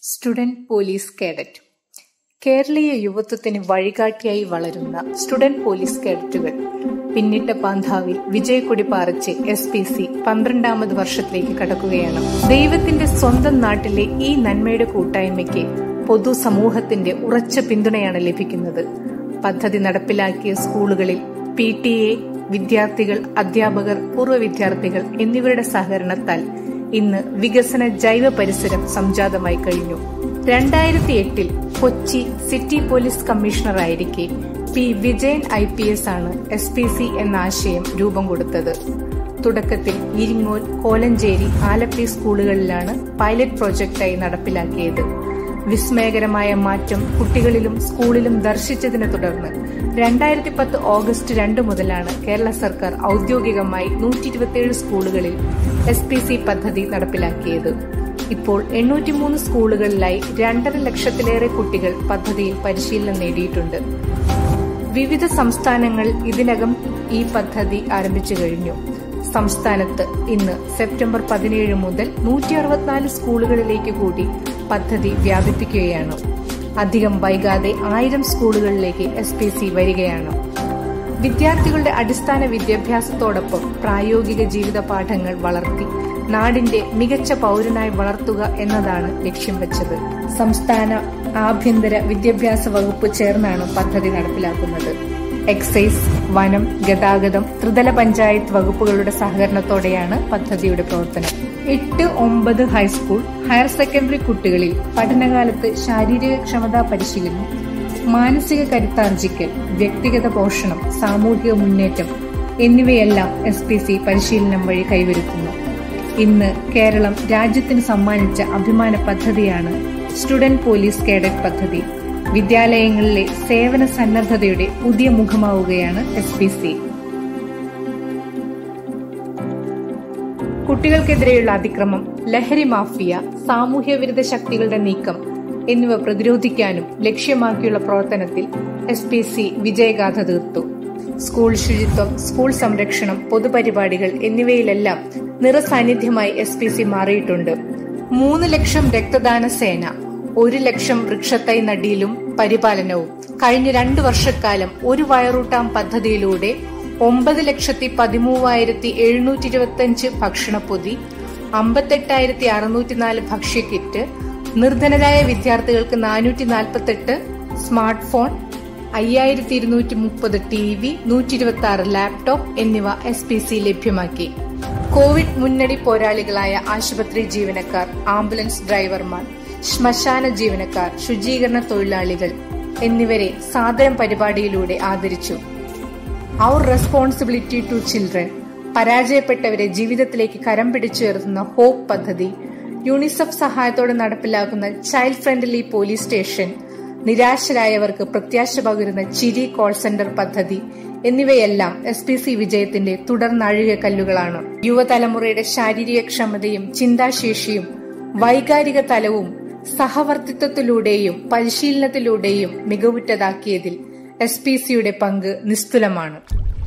student police cadet കേരളീയ യുവത്വത്തിന് വഴികാട്ടിയായി വളരുന്ന സ്റ്റുഡന്റ് പോലീസ് കേഡറ്റുകൾ പിന്നിട്ട പാന്താവിൽ വിജയക്കൊടി പാറിച്ച് എസ് പി സി പന്ത്രണ്ടാമത് വർഷത്തിലേക്ക് കടക്കുകയാണ് ദൈവത്തിന്റെ സ്വന്തം നാട്ടിലെ ഈ നന്മയുടെ കൂട്ടായ്മയ്ക്ക് പൊതുസമൂഹത്തിന്റെ ഉറച്ച പിന്തുണയാണ് ലഭിക്കുന്നത് പദ്ധതി നടപ്പിലാക്കിയ സ്കൂളുകളിൽ പി ടി എ വിദ്യാർത്ഥികൾ അധ്യാപകർ പൂർവ്വ വിദ്യാർത്ഥികൾ എന്നിവരുടെ സഹകരണത്താൽ ഇന്ന് വികസന ജൈവ പരിസരം സംജാതമായി കഴിഞ്ഞു രണ്ടായിരത്തി എട്ടിൽ കൊച്ചി സിറ്റി പോലീസ് കമ്മീഷണറായിരിക്കെ P Vijayan I P S ആണ് എസ് പി സി എന്ന ആശയം രൂപം കൊടുത്തത് തുടക്കത്തിൽ ഇരിങ്ങോൽ കോലഞ്ചേരി ആലപ്പി സ്കൂളുകളിലാണ് പൈലറ്റ് പ്രോജക്റ്റായി നടപ്പിലാക്കിയത് വിസ്മയകരമായ മാറ്റം കുട്ടികളിലും സ്കൂളിലും ദർശിച്ചതിനെ തുടർന്ന് രണ്ടായിരത്തി പത്ത് ഓഗസ്റ്റ് രണ്ട് മുതലാണ് കേരള സർക്കാർ ഔദ്യോഗികമായി നൂറ്റി ഇരുപത്തിയേഴ് സ്കൂളുകളിൽ എസ് പി സി പദ്ധതി നടപ്പിലാക്കിയത് ഇപ്പോൾ എണ്ണൂറ്റിമൂന്ന് സ്കൂളുകളിലായി രണ്ടര ലക്ഷത്തിലേറെ കുട്ടികൾ പദ്ധതിയിൽ പരിശീലനം നേടിയിട്ടുണ്ട് വിവിധ സംസ്ഥാനങ്ങൾ ഇതിനകം ഈ പദ്ധതി ആരംഭിച്ചു കഴിഞ്ഞു സംസ്ഥാനത്ത് ഇന്ന് സെപ്റ്റംബർ പതിനേഴ് മുതൽ നൂറ്റി അറുപത്തിനാല് സ്കൂളുകളിലേക്ക് കൂടി പദ്ധതി വ്യാപിപ്പിക്കുകയാണ് അധികം വൈകാതെ ആയിരം സ്കൂളുകളിലേക്ക് എസ് പി സി വരികയാണ് വിദ്യാർത്ഥികളുടെ അടിസ്ഥാന വിദ്യാഭ്യാസത്തോടൊപ്പം പ്രായോഗിക ജീവിത പാഠങ്ങൾ വളർത്തി നാടിന്റെ മികച്ച പൗരനായി വളർത്തുക എന്നതാണ് ലക്ഷ്യം വെച്ചത് സംസ്ഥാന ആഭ്യന്തര വിദ്യാഭ്യാസ വകുപ്പ് ചേർന്നാണ് പദ്ധതി നടപ്പിലാക്കുന്നത് എക്സൈസ് വനം ഗതാഗതം ത്രിതല പഞ്ചായത്ത് വകുപ്പുകളുടെ സഹകരണത്തോടെയാണ് പദ്ധതിയുടെ പ്രവർത്തനം എട്ട് ഒമ്പത് ഹൈസ്കൂൾ ഹയർ സെക്കൻഡറി കുട്ടികളിൽ പഠനകാലത്ത് ശാരീരിക ക്ഷമതാ പരിശീലനം മാനസിക കരുത്താർജിക്കൽ വ്യക്തിഗത പോഷണം സാമൂഹിക മുന്നേറ്റം എന്നിവയെല്ലാം എസ് പി സി പരിശീലനം വഴി കൈവരുത്തുന്നു ഇന്ന് കേരളം രാജ്യത്തിന് സമ്മാനിച്ച അഭിമാന പദ്ധതിയാണ് സ്റ്റുഡന്റ് പോലീസ് കേഡറ്റ് പദ്ധതി വിദ്യാലയങ്ങളിലെ സേവന സന്നദ്ധതയുടെ പുതിയ മുഖമാവുകയാണ് എസ് പി സി കുട്ടികൾക്കെതിരെയുള്ള അതിക്രമം ലഹരി മാഫിയ സാമൂഹ്യ വിരുദ്ധ ശക്തികളുടെ നീക്കം എന്നിവ പ്രതിരോധിക്കാനും ലക്ഷ്യമാക്കിയുള്ള പ്രവർത്തനത്തിൽ എസ് പി സി വിജയഗാഥ തീർത്തു സ്കൂൾ ശുചിത്വം സ്കൂൾ സംരക്ഷണം പൊതുപരിപാടികൾ എന്നിവയിലെല്ലാം നിറസാന്നിധ്യമായി എസ് പി സി മാറിയിട്ടുണ്ട് മൂന്ന് ലക്ഷം രക്തദാന സേന ഒരു ലക്ഷം വൃക്ഷത്തൈ നടിയിലും പരിപാലനവും കഴിഞ്ഞ രണ്ടു വർഷക്കാലം ഒരു വയറൂട്ടാം പദ്ധതിയിലൂടെ ഒമ്പത് ലക്ഷത്തി പതിമൂവായിരത്തി എഴുന്നൂറ്റി ഇരുപത്തിയഞ്ച് ഭക്ഷണപ്പൊതി അമ്പത്തെട്ടായിരത്തി അറുന്നൂറ്റിനാല് ഭക്ഷ്യക്കിറ്റ് നിർധനരായ വിദ്യാർത്ഥികൾക്ക് നാനൂറ്റി നാൽപ്പത്തെട്ട് സ്മാർട്ട് ഫോൺ അയ്യായിരത്തി ഇരുന്നൂറ്റി മുപ്പത് ടി വി നൂറ്റി ഇരുപത്തി ആറ് ലാപ്ടോപ്പ് എന്നിവ എസ് പി സി ലഭ്യമാക്കി കോവിഡ് മുന്നണി പോരാളികളായ ആശുപത്രി ജീവനക്കാർ ആംബുലൻസ് ഡ്രൈവർമാർ ശ്മശാന ജീവനക്കാർ ശുചീകരണ തൊഴിലാളികൾ എന്നിവരെ സാദരം പരിപാടിയിലൂടെ ആദരിച്ചു അവർ റെസ്പോൺസിബിലിറ്റി ടു ചിൽഡ്രൻ പരാജയപ്പെട്ടവരെ ജീവിതത്തിലേക്ക് കരം പിടിച്ചുയർത്തുന്ന ഹോപ്പ് പദ്ധതി യൂണിസെഫ് സഹായത്തോടെ നടപ്പിലാക്കുന്ന ചൈൽഡ് ഫ്രണ്ട്ലി പോലീസ് സ്റ്റേഷൻ നിരാശരായവർക്ക് പ്രത്യാശ പകരുന്ന ചിരി കോൾ സെന്റർ പദ്ധതി എന്നിവയെല്ലാം എസ് പി സി വിജയത്തിന്റെ തുടർന്നഴുകിയ കല്ലുകളാണ് യുവതലമുറയുടെ ശാരീരിക ക്ഷമതയും ചിന്താശേഷിയും വൈകാരിക തലവും സഹവർത്തിത്വത്തിലൂടെയും പരിശീലനത്തിലൂടെയും മികവുറ്റതാക്കിയതിൽ എസ് പി സിയുടെ പങ്ക് നിസ്തുലമാണ്